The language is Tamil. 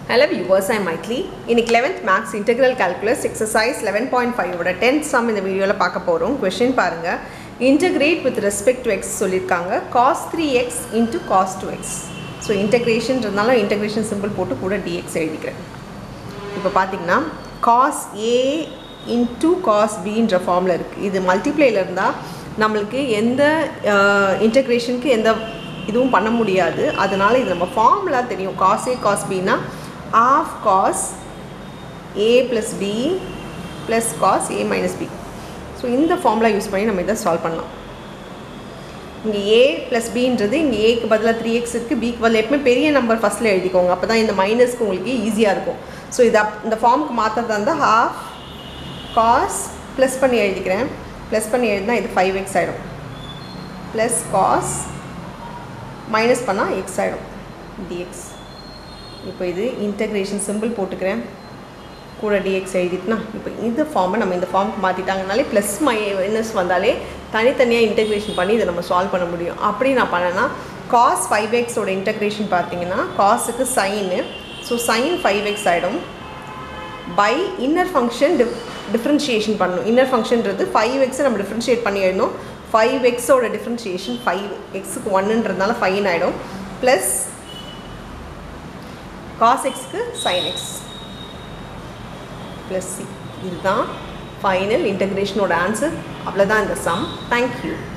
Hello viewers, I'm Maitli. இன்னைக்கு 11th maths integral calculus exercise eleven point ஃபைவோட டென்த் சம் இந்த வீடியோவில் பார்க்க போகிறோம் கொஷின் பாருங்கள் integrate with respect to x சொல்லியிருக்காங்க cos three x into cos two x so இன்டகிரேஷன்றதுனால இன்டகிரேஷன் சிம்பிள் போட்டு கூட டிஎக்ஸ் எழுதிக்கிறேன் இப்போ பார்த்தீங்கன்னா காஸ் ஏ இன்ட்டு காஸ் பின்ற ஃபார்மில் இருக்குது இது மல்டிப்ளேயில் இருந்தால் நம்மளுக்கு எந்த இன்டகிரேஷனுக்கு எந்த இதுவும் பண்ண முடியாது அதனால் இது நம்ம ஃபார்முலா தெரியும் காஸ் ஏ காஸ் பின்னா of cos A plus B plus cos A minus B so இந்த ஃபார்முலா யூஸ் பண்ணி நம்ம இதை சால்வ் பண்ணலாம் இங்கே ஏ ப்ளஸ் பின்றது இங்கே ஏக்கு பதிலாக த்ரீ எக்ஸ் இருக்குது பிக்கு பதில் எப்பவுமே பெரிய நம்பர் ஃபஸ்ட்டில் எழுதிக்கோங்க அப்போ தான் இந்த மைனஸ்க்கு உங்களுக்கு ஈஸியாக இருக்கும் ஸோ இதை அப் இந்த ஃபார்முக்கு மாற்றுறதா இருந்தால் ஹாஃப் காஸ் ப்ளஸ் பண்ணி எழுதிக்கிறேன் ப்ளஸ் பண்ணி எழுதினா இது ஃபைவ் எக்ஸ் ஆகிடும் ப்ளஸ் காஸ் மைனஸ் பண்ணால் எக்ஸ் ஆகிடும் டிஎக்ஸ் இப்போ இது இன்டகிரேஷன் சிம்பிள் போட்டுக்கிறேன் கூட டிஎக்ஸ் எழுதிட்டுனா இப்போ இந்த ஃபார்மை நம்ம இந்த ஃபார்முக்கு மாற்றிட்டாங்கனாலே ப்ளஸ் மைனஸ் வந்தாலே தனித்தனியாக இன்டகிரேஷன் பண்ணி இதை நம்ம சால்வ் பண்ண முடியும் அப்படி நான் பண்ணேன்னா காஸ் ஃபைவ் எக்ஸோட இன்டகிரேஷன் பார்த்தீங்கன்னா காஸுக்கு sine so sine five x ஆகிடும் by inner function diff differentiation பண்ணணும் இன்னர் ஃபங்க்ஷன்றது ஃபைவ் எக்ஸை நம்ம டிஃப்ரென்ஷியேட் பண்ணி எழுதணும் ஃபைவ் எக்ஸோட டிஃப்ரென்ஷியேஷன் ஃபைவ் எக்ஸுக்கு ஒன்றுன்றதுனால ஃபைன் ஆகிடும் ப்ளஸ் காஸ் எக்ஸ்க்கு சைன் எக்ஸ் ப்ளஸ் சி இதுதான் ஃபைனல் இன்டகிரேஷனோட ஆன்சர் அவ்வளோதான் இந்த சம் தேங்க்யூ